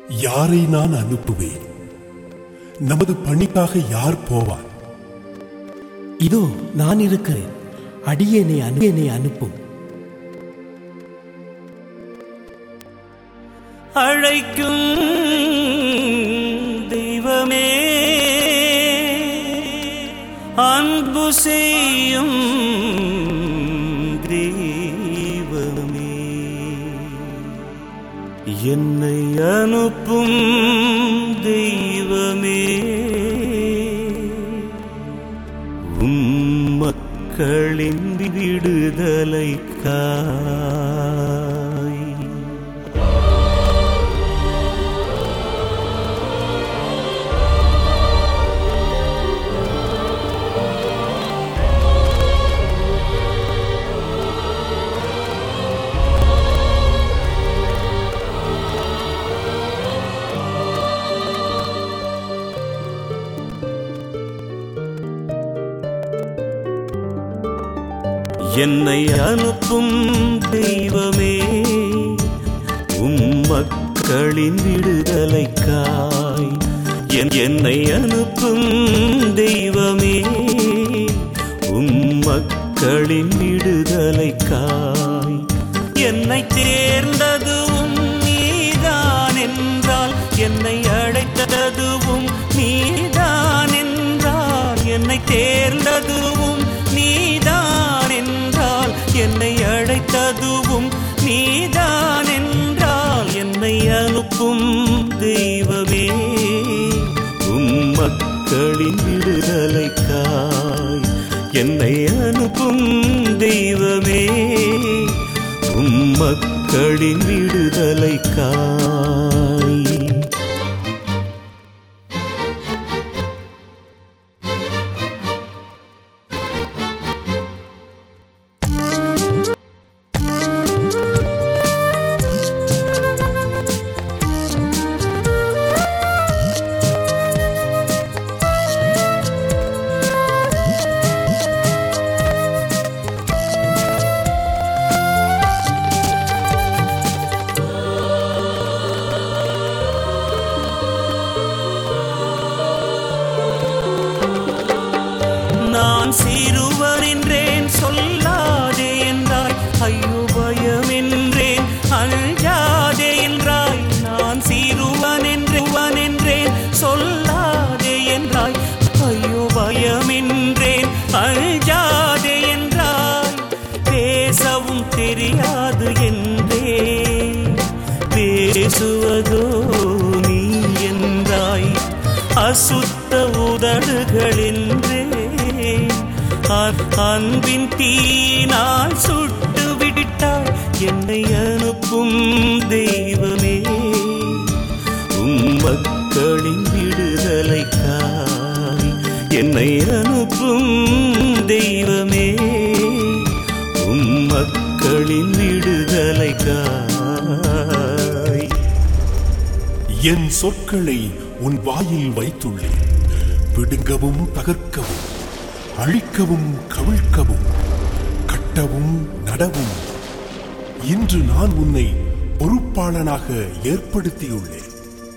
யாரை நான் அனுப்புவேன் நமது பணிக்காக யார் போவார் இதோ நான் இருக்கிறேன் அடியேனை அடியேனை அனுப்பும் அழைக்கும் தெய்வமே அன்பு செய்யும் தெய்வமே என்னை அனுப்பும் தெய்வமே உம் மக்களின் விடுதலைக்காய் என்னை அனுப்பும் தெய்வமே உம் மக்களின் விடுதலைக்காய் என்- என்னை அனுப்பும் தெய்வமே உம் மக்களின் விடுதலைக்காய் என்னை தேர்ந்ததுவும் நீதான் என்றால் என்னை அழைத்ததுவும் நீதான் என்றால் என்னை தேர்ந்ததுவும் நீதான் என்றால் என்னை அழைத்ததுவும் நீதான் என்றால் என்னை அனுப்பும் தெய்வமே உம் மக்களின் விடுதலைக்காய் என்னை அனுப்பும் தெய்வமே உம் மக்களின் விடுதலைக்காய் நான் சிறுவன் என்றேன் சொல்லாதே என்றாய் ஐயோ பயம் என்றேன் அஞ்சாதே என்றாய் நான் சிறுவன் என்றுவன் என்றேன் சொல்லாதே என்றாய் ஐயோ பயம் என்றேன் அஞ்சாதே என்றாய் பேசவும் தெரியாது என்றே பேசுவதோ நீ என்றாய் அசுத்த உதடுகள் என்றே அ- அன்பின் தீனால் சுட்டு விட்டாய் என்னை அனுப்பும் தெய்வமே உம் மக்களின் விடுதலைக்காய் என்னை அனுப்பும் தெய்வமே உம் மக்களின் விடுதலைக்காய் என் சொற்களை உன் வாயில் வைத்துள்ளேன் பிடுங்கவும் தகர்க்கவும் அழிக்கவும் கவிழ்க்கவும் கட்டவும் நடவும் இன்று நான் உன்னை பொறுப்பாளனாக ஏற்படுத்தியுள்ளேன்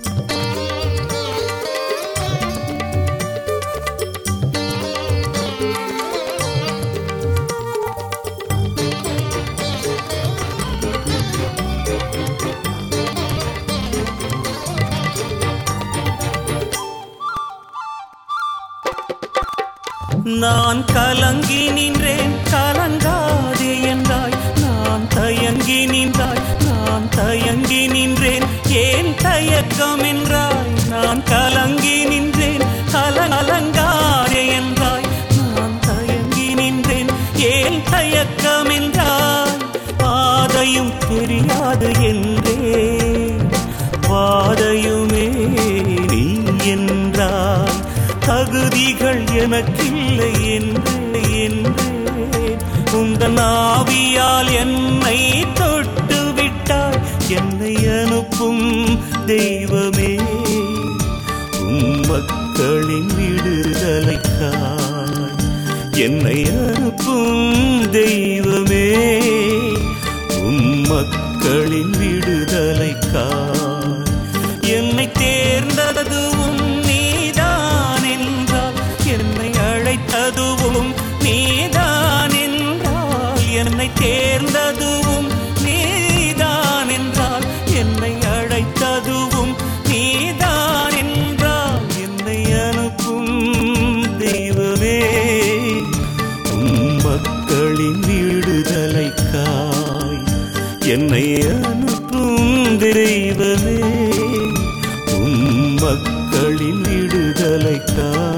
நான் கலங்கி நின்றேன் கலங்காதே என்றாய் நான் தயங்கி நின்றாய் நான் தயங்கி நின்றேன் ஏன் தயக்கம் என்றாய் நான் கலங்கி நின்றேன் கல- கலங்காதே என்றாய் நான் தயங்கி நின்றேன் ஏன் தயக்கம் என்றாய் பாதையும் தெரியாது என்றே பாதையுமே நீ என்றாய் தகுதிகள் எனக்கில்லை என்று என்றேன் உந்தன் ஆவியால் என்னை தொட்டு விட்டாய் என்னை அனுப்பும் தெய்வமே உம் மக்களின் விடுதலைக்காய் என்னை அனுப்பும் தெய்வமே உம் மக்களின் விடுதலைக்காய் என் தேர்ந்ததுவும் நீதான் என்றால் என்னை அழைத்ததுவும் நீதான் என்றால் என்னை தேர்ந்ததுவும் நீதான் என்றால் என்னை அழைத்ததுவும் நீதான் என்றால் என்னை அனுப்பும் தெய்வமே உம் மக்களின் விடுதலைக்காய் என்னை அனுப்பும் தெய்வமே உம் மக்களின் விடுதலைக்காய்